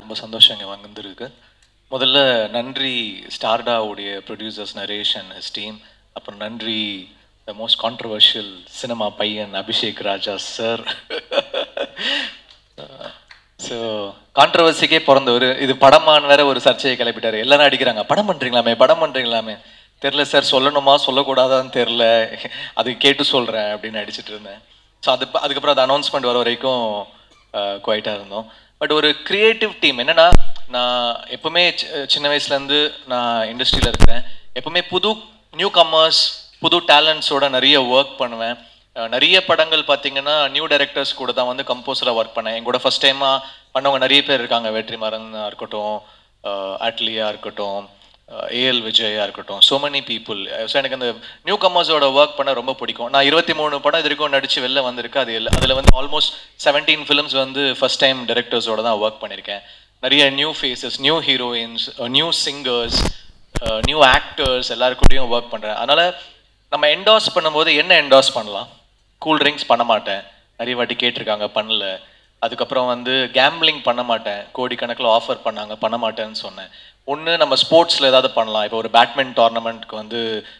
ரொம்ப சந்தோஷம் இங்கே வந்திருக்கு முதல்ல நன்றி ஸ்டார்டாவுடைய producers Naresh and his team அப்புறம் நன்றி த மோஸ்ட் கான்ட்ரவர்ஷியல் சினிமா பையன் அபிஷேக் ராஜா சார் ஸோ கான்ட்ரவர்சிக்கே பிறந்தவர் இது படமான்னு வேற ஒரு சர்ச்சையை கிளப்பிட்டாரு எல்லாரும் அடிக்கிறாங்க படம் பண்றீங்களாமே படம் பண்றீங்களாமே தெரில சார் சொல்லணுமா சொல்லக்கூடாதான்னு தெரில அது கேட்டு சொல்றேன் அப்படின்னு அடிச்சிட்டு இருந்தேன் ஸோ அது அதுக்கப்புறம் அது அனௌன்ஸ்மெண்ட் வர வரைக்கும் குவைட்டாக இருந்தோம் பட் ஒரு கிரியேட்டிவ் டீம் என்னன்னா நான் எப்பவுமே சி- சின்ன வயசுலேருந்து நான் இண்டஸ்ட்ரியில் இருக்கிறேன் எப்பவுமே புது நியூ கமர்ஸ் புது டேலண்ட்ஸோட நிறைய ஒர்க் பண்ணுவேன் அஹ் நிறைய படங்கள் பார்த்தீங்கன்னா நியூ டைரக்டர்ஸ் கூட தான் வந்து கம்போஸராக ஒர்க் பண்ணேன் என் கூட ஃபர்ஸ்ட் டைமாக பண்ணவங்க நிறைய பேர் இருக்காங்க வெற்றிமாறன் இருக்கட்டும் அட்லியா இருக்கட்டும் ஏஎல் விஜயா இருக்கட்டும் so many people ஸோ எனக்கு அந்த நியூ கமர்ஸோட ஒர்க் பண்ண ரொம்ப பிடிக்கும் நான் இருபத்தி மூணு படம் இது வரைக்கும் நடிச்சு வெளில வந்திருக்கு அது எல்லா அதில் வந்து ஆல்மோஸ்ட் செவன்டீன் ஃபிலிம்ஸ் வந்து ஃபர்ஸ்ட் டைம் டைரக்டர்ஸோட தான் ஒர்க் பண்ணியிருக்கேன் நிறைய new faces new heroines new singers new actors எல்லாருக்கூடயும் ஒர்க் பண்ணுறேன் அதனால நம்ம என்டாஸ் பண்ணும்போது என்ன என்டாஸ் பண்ணலாம் கூல் ட்ரிங்க்ஸ் பண்ண மாட்டேன் நிறைய வாட்டி கேட்டிருக்காங்க பண்ணல அதுக்கப்புறம் வந்து கேம்பிளிங் பண்ண மாட்டேன் கோடிக்கணக்கில் ஆஃபர் பண்ணாங்க பண்ண மாட்டேன்னு சொன்னேன் ஒன்று நம்ம ஸ்போர்ட்ஸில் ஏதாவது பண்ணலாம் இப்போ ஒரு பேட்மின் டோர்னமெண்ட்க்கு வந்து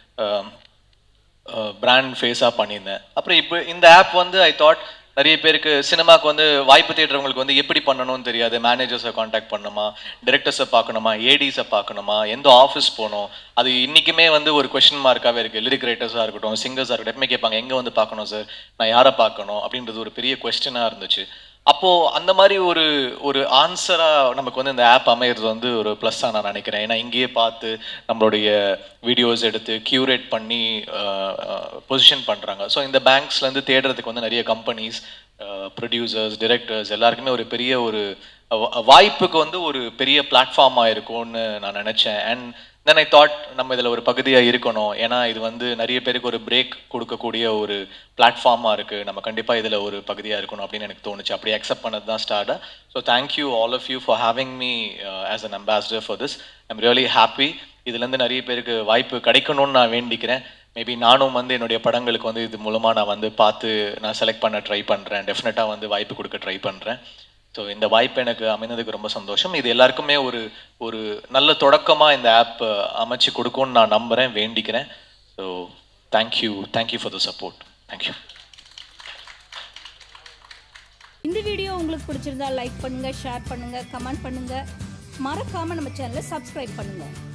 பிராண்ட் ஃபேஸாக பண்ணியிருந்தேன் அப்புறம் இப்போ இந்த ஆப் வந்து ஐ தாட் நிறைய பேருக்கு சினிமாக்கு வந்து வாய்ப்பு தேடுறவங்களுக்கு வந்து எப்படி பண்ணணும்னு தெரியாது மேனேஜர்ஸை காண்டாக்ட் பண்ணணுமா டிரெக்டர்ஸை பார்க்கணுமா ஏடிஸை பார்க்கணுமா எந்த ஆஃபீஸ் போகணும் அது இன்றைக்குமே வந்து ஒரு கொஷின் மார்க்காகவே இருக்குது லிரிக் ரைட்டர்ஸாக இருக்கட்டும் சிங்கர்ஸாக இருக்கட்டும் எப்பவுமே கேட்பாங்க எங்கே வந்து பார்க்கணும் சார் நான் யாரை பார்க்கணும் அப்படின்றது ஒரு பெரிய கொஸ்டினாக இருந்துச்சு அப்போது அந்த மாதிரி ஒரு ஒரு ஆன்சராக நமக்கு வந்து இந்த ஆப் அமையிறது வந்து ஒரு ப்ளஸ்ஸாக நான் நினைக்கிறேன் ஏன்னா இங்கேயே பார்த்து நம்மளுடைய வீடியோஸ் எடுத்து கியூரேட் பண்ணி பொசிஷன் பண்ணுறாங்க ஸோ இந்த பேங்க்ஸ்லேருந்து தேடுறதுக்கு வந்து நிறைய கம்பெனிஸ் ப்ரொடியூசர்ஸ் டிரெக்டர்ஸ் எல்லாருக்குமே ஒரு பெரிய ஒரு வா- வாய்ப்புக்கு வந்து ஒரு பெரிய பிளாட்ஃபார்மாக இருக்கும்னு நான் நினச்சேன் அண்ட் தென் ஐ தாட் நம்ம இதில் ஒரு பகுதியாக இருக்கணும் ஏன்னா இது வந்து நிறைய பேருக்கு ஒரு பிரேக் கொடுக்கக்கூடிய ஒரு பிளாட்ஃபார்மாக இருக்குது நம்ம கண்டிப்பாக இதில் ஒரு பகுதியாக இருக்கணும் அப்படின்னு எனக்கு தோணுச்சு அப்படி அக்செப்ட் பண்ணது தான் ஸ்டார்டாக so thank you all of you for having me as an ambassador for this I'm really happy இதுலேருந்து நிறைய பேருக்கு வாய்ப்பு கிடைக்கணும்னு நான் வேண்டிக்கிறேன் மேபி நானும் வந்து என்னுடைய படங்களுக்கு வந்து இது மூலமாக நான் வந்து பார்த்து நான் செலக்ட் பண்ண ட்ரை பண்ணுறேன் டெஃபினட்டாக வந்து வாய்ப்பு கொடுக்க ட்ரை பண்ணுறேன் ஸோ இந்த வாய்ப்பு எனக்கு அமைந்ததுக்கு ரொம்ப சந்தோஷம் இது எல்லாருக்குமே ஒரு ஒரு நல்ல தொடக்கமாக இந்த ஆப் அமைச்சு கொடுக்கும்னு நான் நம்புகிறேன் வேண்டிக்கிறேன் so thank you thank you for the support thank you இந்த வீடியோ உங்களுக்கு பிடிச்சிருந்தா லைக் பண்ணுங்க ஷேர் பண்ணுங்க கமெண்ட் பண்ணுங்க மறக்காம நம்ம சேனலை சப்ஸ்கிரைப் பண்ணுங்க